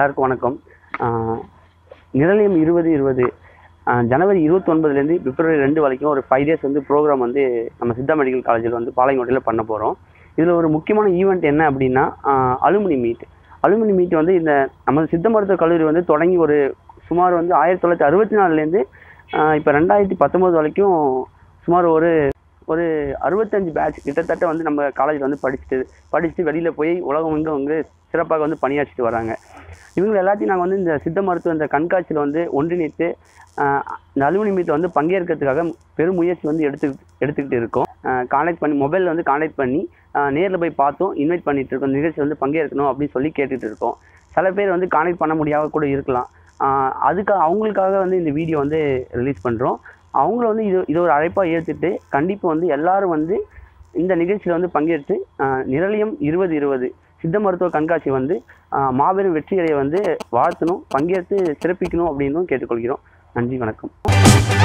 எல்லாருக்கும் வணக்கம் ஆஹ் நிரலியம் இருபது இருபது ஜனவரி இருபத்தொன்பதுலேருந்து பிப்ரவரி ரெண்டு வரைக்கும் ஒரு ஃபைவ் டேஸ் வந்து ப்ரோக்ராம் வந்து நம்ம சித்தா மெடிக்கல் காலேஜில் வந்து பாளையங்கோட்டையில் பண்ண போகிறோம் இதில் ஒரு முக்கியமான ஈவெண்ட் என்ன அப்படின்னா அலுமினி மீட் அலுமினி மீட் வந்து இந்த நமது சித்த மருத்துவ கல்லூரி வந்து தொடங்கி ஒரு சுமார் வந்து ஆயிரத்தி தொள்ளாயிரத்தி அறுபத்தி நாலுலேருந்து இப்போ ரெண்டாயிரத்தி பத்தொம்போது வரைக்கும் சுமார் ஒரு ஒரு அறுபத்தஞ்சு பேட்ச் கிட்டத்தட்ட வந்து நம்ம காலேஜில் வந்து படிச்சுட்டு படிச்சுட்டு வெளியில் போய் உலகம் எங்கே வந்து சிறப்பாக வந்து பணியாற்றிட்டு வராங்க இவங்க எல்லாத்தையும் நாங்கள் வந்து இந்த சித்த மருத்துவ இந்த கண்காட்சியில் வந்து ஒன்றிணைத்து ஆஹ் இந்த அலுமினி மீட்டை வந்து பங்கேற்கிறதுக்காக பெரும் முயற்சி வந்து எடுத்து எடுத்துக்கிட்டு இருக்கோம் கான்டாக்ட் பண்ணி மொபைலில் வந்து கான்டாக்ட் பண்ணி நேரில் போய் பார்த்தோம் இன்வைட் பண்ணிட்டு இருக்கோம் நிகழ்ச்சி வந்து பங்கேற்கணும் அப்படின்னு சொல்லி கேட்டுட்டு இருக்கோம் சில பேர் வந்து கான்டாக்ட் பண்ண முடியாம கூட இருக்கலாம் ஆஹ் அதுக்காக அவங்களுக்காக வந்து இந்த வீடியோ வந்து ரிலீஸ் பண்ணுறோம் அவங்கள வந்து இது இது ஒரு அழைப்பாக ஏற்றுட்டு கண்டிப்பாக வந்து எல்லாரும் வந்து இந்த நிகழ்ச்சியில் வந்து பங்கேற்று ஆஹ் நிரலியம் இருபது இருபது சித்த மருத்துவ கண்காட்சி வந்து ஆஹ் மாபெரும் வெற்றியடைய வந்து வாழ்த்தணும் பங்கேற்று சிறப்பிக்கணும் அப்படின்னும் கேட்டுக்கொள்கிறோம் நன்றி வணக்கம்